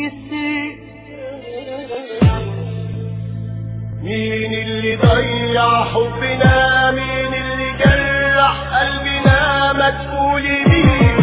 ينكسر مين اللي ضيع حبنا مين اللي جرح قلبنا ما تقولي مين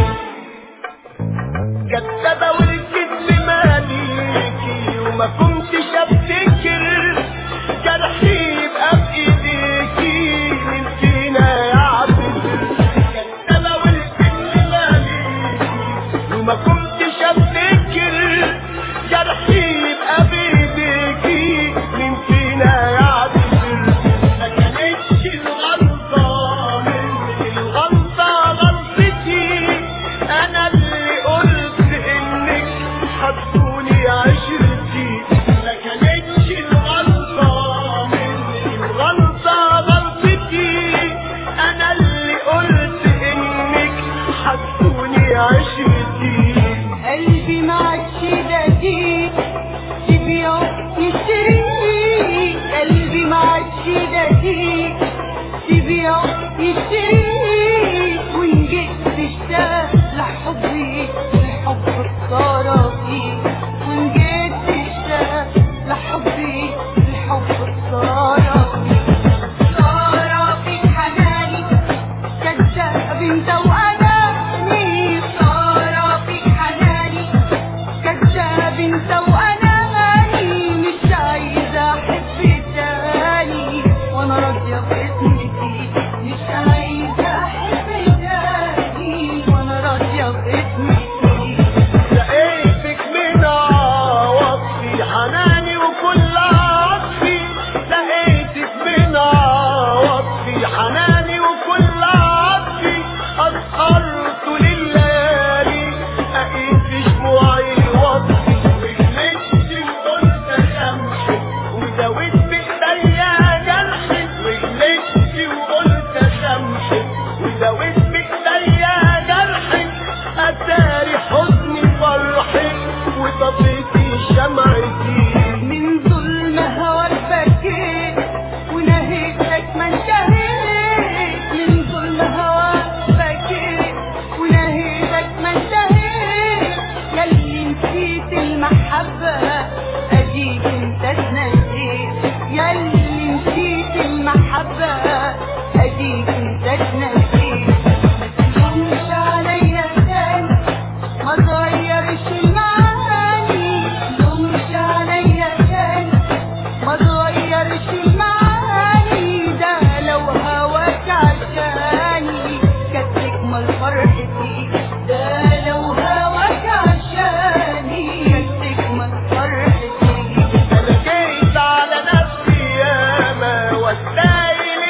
كدابة والكذب ماليكي وما كنتش افتكر جرحي يبقى بايديكي مين فينا يعتذر كدابة والكذب ماليكي وما كنتش افتكر جرحي يبقى بايديكي مين فينا يعتذر ما كانتش الغلطة مني الغلطة غلطتي انا اللي قلت انك هتكوني عشرتي ما كانتش الغلطة مني الغلطة غلطتي انا اللي قلت انك هتكوني عشرتي قلبي معكش دقيق تبيع يشتري قلبي معكش دقيق تبيع يشتري وإن جيت تشتاق لحبي الحب خسارة فيك وإن جيت تشتاق لحبي الحب خسارة فيك خسارة فيك حناني كذاب انت واناني خسارة فيك حناني كذاب انت واناني مش عايزة احب تاني وانا راضية باسمتي مش عايزة احب تاني وانا راضية باسمتي لقيتك من عواطفي حناني وكل عطفي لقيتك من عواطفي حناني وكل عطفي أسهرت لليالي أقيت شموعي وطفي وجلست وقلت أسامحك وداويت بإيديا جرحك وجلست وقلت أسامحك وداويت بإيديا جرحك أتاري حزني فرحك وطفيتي شمعتي من ظلم هواك بكيت ونهيتك ما انتهيت من ظلم هواك بكيت ونهيتك ما انتهيت ياللي نسيت المحبة اديك انت اتنسيت ياللي نسيت المحبة اديك انت اتنسيت ما تلومش عليا تاني ما تغيرش المعاني مش عليا تاني ما تغيرش المعاني ده لو هواك عشاني كانت تكمل فرحتي ده لو هواك عشاني كانت تكمل فرحتي انا جيت على نفسي ياما واستايل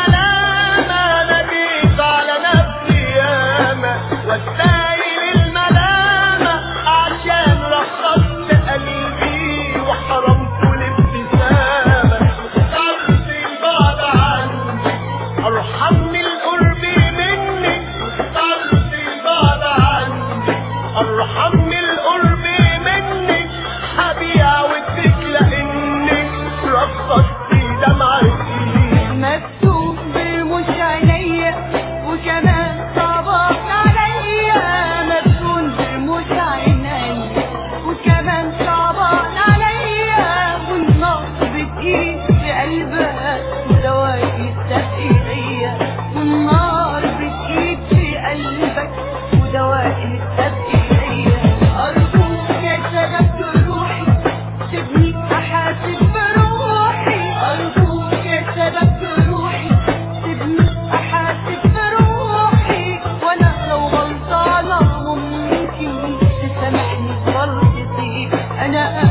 الملامة انا جيت على نفسي ياما واستايل الملامة عشان رخصت قلبي وحرمت الابتسامة اخترت البعد عنك ارحمني القرب منك اخترت البعد عنك ارحمني القرب منك هبيع ودك لانك رقصتي دمعتي مكتوب بالمش عينيا وكمان صعبان عليا مكتوب بالمش عينيا وكمان صعبان عليا والنار بتجيب في قلبها ودواكي التبقيعية والنار بتجيب في قلبك ودواكي التبقيعية أرجوك يا سبب روحي سيبني أحاسب بروحي أرجوك يا سبب روحي سيبني أحاسب بروحي وأنا لو غلطانة ممكن تسامحني بغلطتي أنا